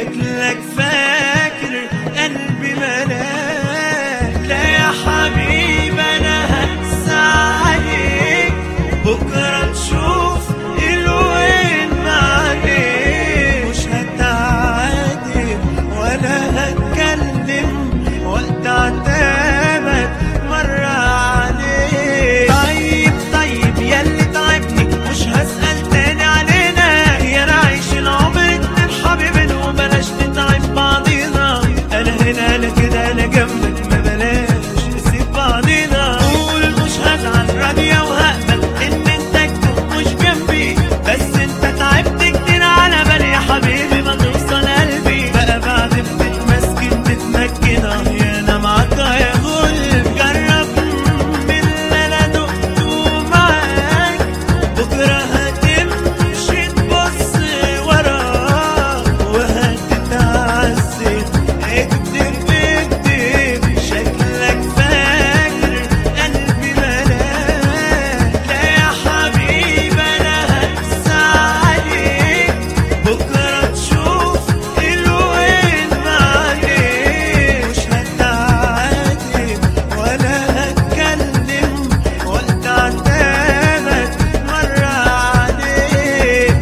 شكلك فاكر قلبي ملاك لا يا حبيب انا هنسى عليك بكره تشوف الوين معاك مش هتعاتب ولا هتكلم وقت عتابك مرة عليك طيب طيب ياللي تعبني مش هسأل تاني علينا يا نعيش العمر اتنين حبيبين وبلاش نتعب بعضينا انا هنا انا كده انا جنبك ما بلاش نسيب بعضينا قول مش هزعل راضية وهقبل ان انت تكون مش جنبي بس انت تعبت كتير على بالي يا حبيبي ما توصل قلبي بقى بعد ما تتمسكن تتمكن اه يا انا معاك يا غل جرب من اللي انا دقته معاك بكره هتمشي تبص وراك وهتتعذب اكتب اكتب شكلك فاكر قلبي ملاك لا يا حبيب انا هنسى عليك بكره تشوف الوين معاك مش هتعاتب ولا هتكلم وقت عتابك مرة عليك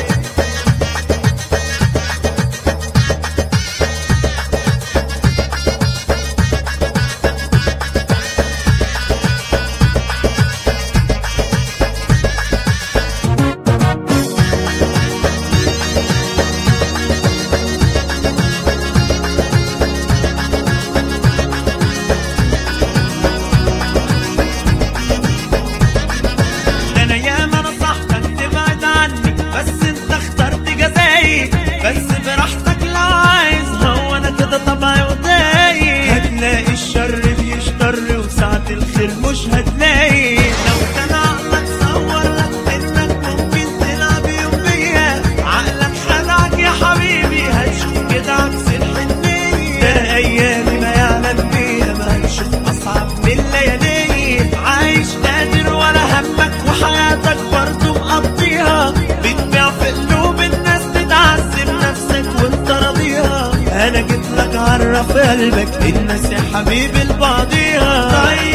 ده انا ياما نصحتك تبعد عني بس انت اخترت جزاي بس براحتك لو عايز هو انا كده طبعي وداي هتلاقي الشر بيشطر وساعة الخير مش هتلاقي لو كان عقلك صور لك انك ممكن تلعب يوم بيا عقلك خدعك يا حبيبي هتشوف كده عكس الحنية ده ايامي ما يعلم بيها ما هنشوف اصعب من ليالي عايش قادر ولا همك وحياتك برضه مقضيها بتبيع في قلوب الناس تتعذب نفسك وانت راضيها انا جيت لك عرف قلبك الناس يا حبيبي لبعضيها طيب